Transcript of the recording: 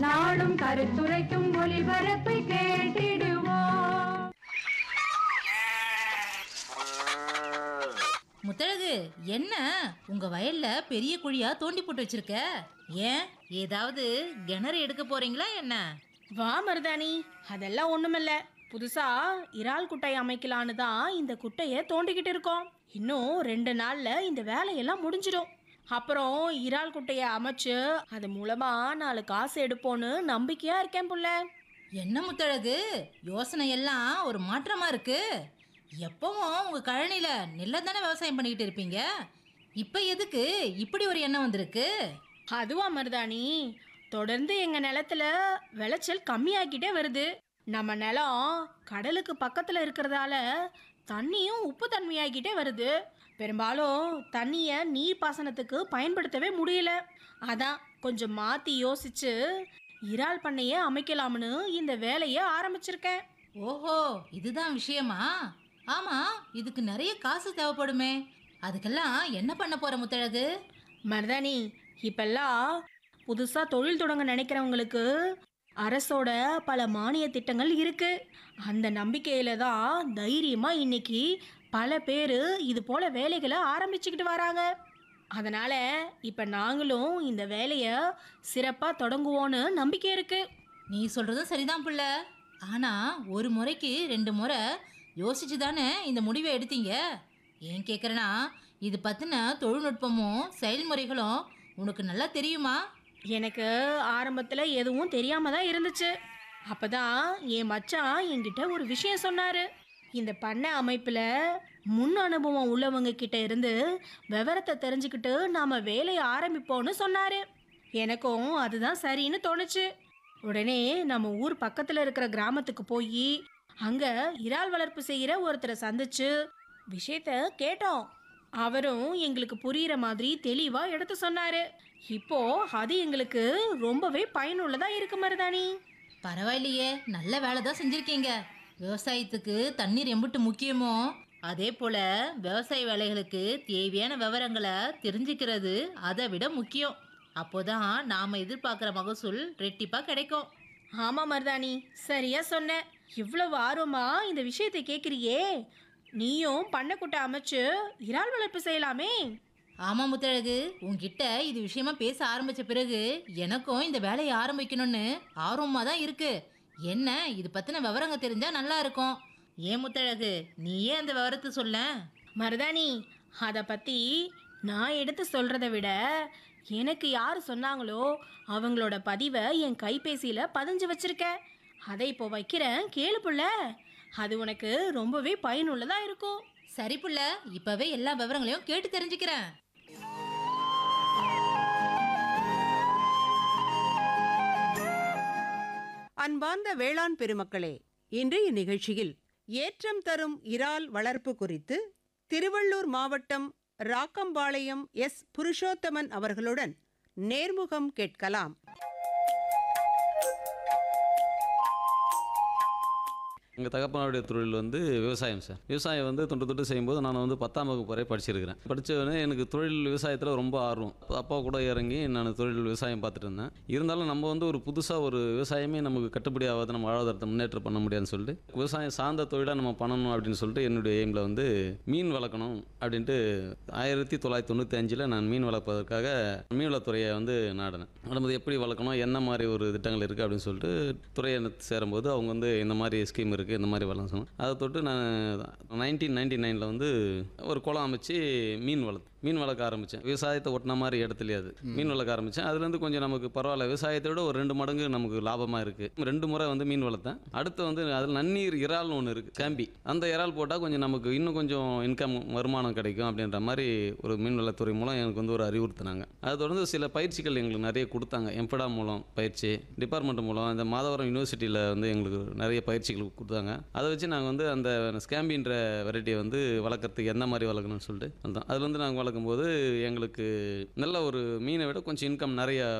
நாளும் கருத்துரைக்கும் ஒளிபரப்பை கேட்டிடுவோம் முத்தழகு என்ன உங்க வயல்ல பெரிய குழியா தோண்டி போட்டு வச்சிருக்க ஏன் ஏதாவது கிணறு எடுக்க போறீங்களா என்ன வா மருதாணி அதெல்லாம் ஒண்ணுமில்ல புதுசா இறால் குட்டை அமைக்கலான்னு தான் இந்த குட்டையை தோண்டிக்கிட்டு இருக்கோம் இன்னும் ரெண்டு நாள்ல இந்த வேலையெல்லாம் முடிஞ்சிடும் அப்புறம் இறால் குட்டையை அமைச்சு அது மூலமா நாலு காசு எடுப்போன்னு நம்பிக்கையா இருக்கேன் புள்ள என்ன முத்தழகு யோசனை எல்லாம் ஒரு மாற்றமா இருக்கு எப்பவும் உங்க கழனில நெல்லை தானே விவசாயம் பண்ணிக்கிட்டு இருப்பீங்க இப்ப எதுக்கு இப்படி ஒரு எண்ணம் வந்திருக்கு அதுவா மருதாணி தொடர்ந்து எங்க நிலத்துல விளைச்சல் கம்மியாக்கிட்டே வருது நம்ம நிலம் கடலுக்கு பக்கத்துல இருக்கிறதால தண்ணியும் உப்பு தன்மையாகிட்டே வருது பெரும்பாலும் தண்ணியை நீர் பாசனத்துக்கு பயன்படுத்தவே முடியல அதான் கொஞ்சம் மாத்தி யோசிச்சு இறால் பண்ணைய அமைக்கலாம்னு இந்த வேலையை ஆரம்பிச்சிருக்கேன் ஓஹோ இதுதான் விஷயமா ஆமா இதுக்கு நிறைய காசு தேவைப்படுமே அதுக்கெல்லாம் என்ன பண்ண போற முத்தழகு மருதாணி இப்பெல்லாம் புதுசாக தொழில் தொடங்க நினைக்கிறவங்களுக்கு அரசோட பல மானிய திட்டங்கள் இருக்கு அந்த நம்பிக்கையில தான் தைரியமா இன்னைக்கு பல பேர் இது போல வேலைகளை ஆரம்பிச்சுக்கிட்டு வராங்க அதனால இப்ப நாங்களும் இந்த வேலையை சிறப்பா தொடங்குவோன்னு நம்பிக்கை இருக்கு நீ சொல்றதும் சரிதான் புள்ள ஆனா ஒரு முறைக்கு ரெண்டு முறை யோசிச்சு தானே இந்த முடிவை எடுத்தீங்க ஏன் கேட்குறேன்னா இது பத்தின தொழில்நுட்பமும் செயல்முறைகளும் உனக்கு நல்லா தெரியுமா எனக்கு ஆரம்பத்தில் எதுவும் தெரியாம தான் இருந்துச்சு அப்பதான் என் மச்சான் என்கிட்ட ஒரு விஷயம் சொன்னாரு இந்த பண்ணை அமைப்பில் முன் அனுபவம் உள்ளவங்க கிட்ட இருந்து விவரத்தை தெரிஞ்சுக்கிட்டு நாம வேலையை ஆரம்பிப்போம்னு சொன்னாரு எனக்கும் அதுதான் சரின்னு தோணுச்சு உடனே நம்ம ஊர் பக்கத்தில் இருக்கிற கிராமத்துக்கு போய் அங்க இறால் வளர்ப்பு செய்கிற ஒருத்தரை சந்திச்சு விஷயத்த கேட்டோம் அவரும் எங்களுக்கு புரியுற மாதிரி தெளிவா எடுத்து சொன்னாரு இப்போ அது எங்களுக்கு ரொம்பவே பயனுள்ளதா இருக்கு மருதாணி பரவாயில்லையே நல்ல வேலை தான் செஞ்சிருக்கீங்க விவசாயத்துக்கு தண்ணீர் எம்பிட்டு முக்கியமோ அதே போல விவசாய வேலைகளுக்கு தேவையான விவரங்களை தெரிஞ்சுக்கிறது அதை விட முக்கியம் அப்போதான் நாம எதிர்பார்க்குற மகசூல் ரெட்டிப்பா கிடைக்கும் ஆமா மருதாணி சரியா சொன்ன இவ்வளவு ஆர்வமா இந்த விஷயத்தை கேக்குறியே நீயும் பண்ணைக்குட்டை அமைச்சு இறால் வளர்ப்பு செய்யலாமே ஆமா முத்தழகு உன்கிட்ட இது விஷயமா பேச ஆரம்பிச்ச பிறகு எனக்கும் இந்த வேலையை ஆரம்பிக்கணும்னு ஆர்வமா தான் இருக்கு என்ன இது பத்தின விவரங்க தெரிஞ்சா நல்லா இருக்கும் ஏன் முத்தழகு நீயே அந்த விவரத்தை சொல்ல மருதாணி அதை பத்தி நான் எடுத்து சொல்றதை விட எனக்கு யார் சொன்னாங்களோ அவங்களோட பதிவை என் கைபேசியில பதிஞ்சு வச்சிருக்கேன் அதை இப்போ வைக்கிறேன் கேளு புள்ள அது உனக்கு ரொம்பவே பயனுள்ளதா இருக்கும் சரி புள்ள இப்பவே எல்லா விவரங்களையும் கேட்டு தெரிஞ்சுக்கிறேன் அன்பார்ந்த வேளாண் பெருமக்களே இன்றைய நிகழ்ச்சியில் ஏற்றம் தரும் இறால் வளர்ப்பு குறித்து திருவள்ளூர் மாவட்டம் ராக்கம்பாளையம் எஸ் புருஷோத்தமன் அவர்களுடன் நேர்முகம் கேட்கலாம் எங்கள் தகப்பனுடைய தொழில் வந்து விவசாயம் சார் விவசாயம் வந்து தொண்டு தொட்டு செய்யும்போது நான் வந்து பத்தாம் வகுப்பு வரை படிச்சிருக்கிறேன் படித்தவொடனே எனக்கு தொழில் விவசாயத்தில் ரொம்ப ஆர்வம் அப்பா கூட இறங்கி நான் தொழில் விவசாயம் பார்த்துட்டு இருந்தேன் இருந்தாலும் நம்ம வந்து ஒரு புதுசாக ஒரு விவசாயமே நமக்கு கட்டுப்படி ஆகாது நம்ம வாழ்வாதாரத்தை முன்னேற்றம் பண்ண முடியாதுன்னு சொல்லிட்டு விவசாயம் சார்ந்த தொழிலாக நம்ம பண்ணணும் அப்படின்னு சொல்லிட்டு என்னுடைய எய்மில் வந்து மீன் வளர்க்கணும் அப்படின்ட்டு ஆயிரத்தி தொள்ளாயிரத்தி தொண்ணூற்றி அஞ்சில் நான் மீன் வளர்ப்பதற்காக மீன்வளத்துறையை வந்து நாடினேன் நடும்போது எப்படி வளர்க்கணும் என்ன மாதிரி ஒரு திட்டங்கள் இருக்குது அப்படின்னு சொல்லிட்டு துறையை சேரும்போது அவங்க வந்து இந்த மாதிரி ஸ்கீம் இருக்குது இந்த மாதிரி வளர்க்கணும் அதை தொட்டு நான் நைன்டீன் நைன்டி நைனில் வந்து ஒரு குளம் அமைச்சு மீன் வளர்த்து மீன் வளர்க்க ஆரம்பித்தேன் விவசாயத்தை ஒட்டின மாதிரி இடத்துலயே அது மீன் வளர்க்க ஆரம்பித்தேன் அதுலேருந்து கொஞ்சம் நமக்கு பரவாயில்ல விவசாயத்தை விட ஒரு ரெண்டு மடங்கு நமக்கு லாபமாக இருக்குது ரெண்டு முறை வந்து மீன் வளர்த்தேன் அடுத்து வந்து அதில் நன்னீர் இறால்னு ஒன்று இருக்குது கேம்பி அந்த இறால் போட்டால் கொஞ்சம் நமக்கு இன்னும் கொஞ்சம் இன்கம் வருமானம் கிடைக்கும் அப்படின்ற மாதிரி ஒரு மீன்வளத்துறை மூலம் எனக்கு வந்து ஒரு அறிவுறுத்தினாங்க அதை தொடர்ந்து சில பயிற்சிகள் எங்களுக்கு நிறைய கொடுத்தாங்க எம்படா மூலம் பயிற்சி டிபார்ட்மெண்ட் மூலம் இந்த மாதவரம் யூனிவர்சிட்டியில் வந்து எங்களுக்கு நிறைய பயிற்சிகள் கொடுத்தாங்க அதை வச்சு நாங்கள் வந்து அந்த ஸ்கேம்பின்ற வெரைட்டியை வந்து வளர்க்குறதுக்கு எந்த மாதிரி வளர்க்கணும்னு சொல்லிட்டு வந்தோம் அதில் வந்து நாங்கள் வளர்க்கும்போது எங்களுக்கு நல்ல ஒரு மீனை விட கொஞ்சம் இன்கம் நிறைய